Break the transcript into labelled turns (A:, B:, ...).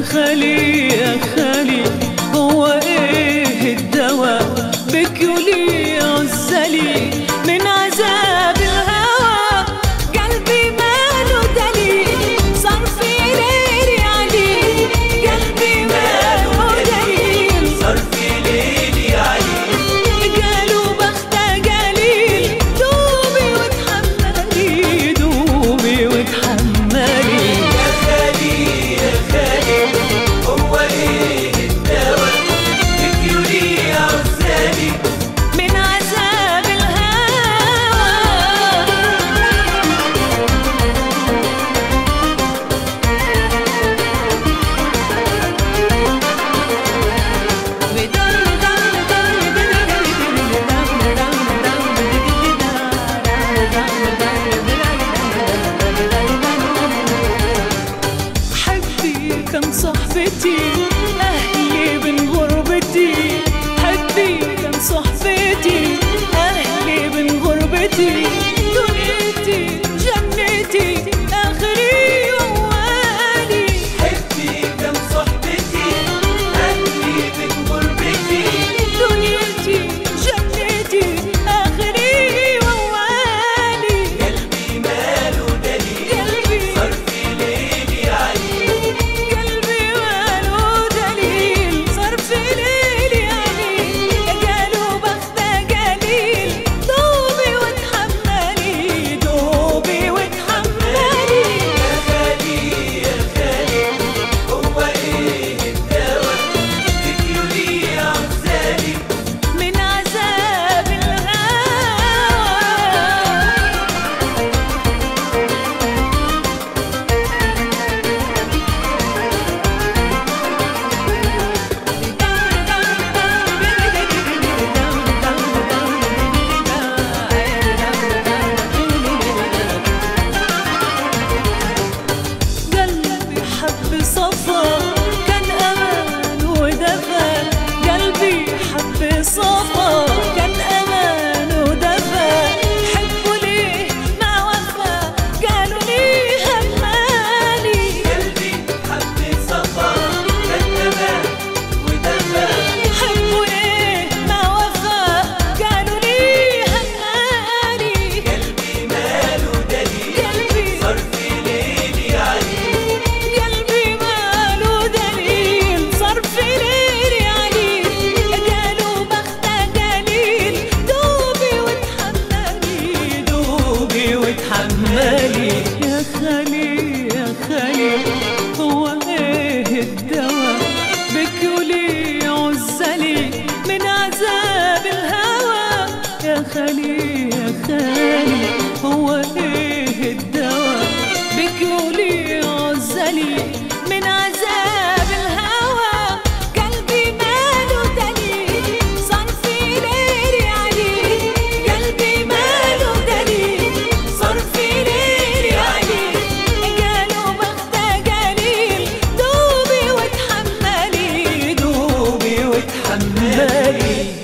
A: خالي يا خالي هو ايه الدواء بك ولي عزلي من عذاب الهوى
B: قلبي ماله دليل صار في ليلي عليه قلبي ماله دليل
A: صار في ليلي عليك
B: قالوا بختها قليل دوبي وتحملي
A: دوبي وتحملي
C: يا خالي يا خالي هو ايه الدواء بك ولي عزالي
B: من عذاب الهوى
A: حبي كم صحبتي أهلي من غربتي حبي كم صحبتي أهلي من غربتي دنيتي جنتي آخري وأولي
C: حبي كم صحبتي أهلي من غربتي
A: دنيتي جنتي آخري وأولي
C: قلبي ماله دليل
A: قلبي
C: صار في ليلي عليه
A: قلبي ماله دليل صار في ليلي عليك
B: قالوا بختها قليل دوبي وتحملي دوبي وتحملي
C: يا خالي يا خالي هو ايه الدواء بك ولي عزالي
B: من عذاب الهوى
A: قلبي حب صفا كان امان ودفى قلبي حب صفا كان امان ودفى حبوا ليه ما وفى قالوا ليه همالي
C: قلبي حب صفا كان امان ودفى
A: حبوا ليه ما وفى قالوا ليه همالي
C: قلبي ماله دليل
A: قلبي
C: صار في ليلي عليه
A: قلبي ماله دليل صار في ليلي عليه
B: قالوا بختها قليل دوبي وتحملي
A: دوبي وتحملي يا خالي يا خالي هو ايه الدواء بك ولي عزلي من عذاب الهوى يا خالي يا خالي هو ايه الدواء بك ولي عزلي
B: من عذاب الهوى قلبي ماله دليل صار في ليلي عليه قلبي ماله دليل صار في ليلي عليه قالوا بختها قليل دوبي وتحملي
A: دوبي وتحملي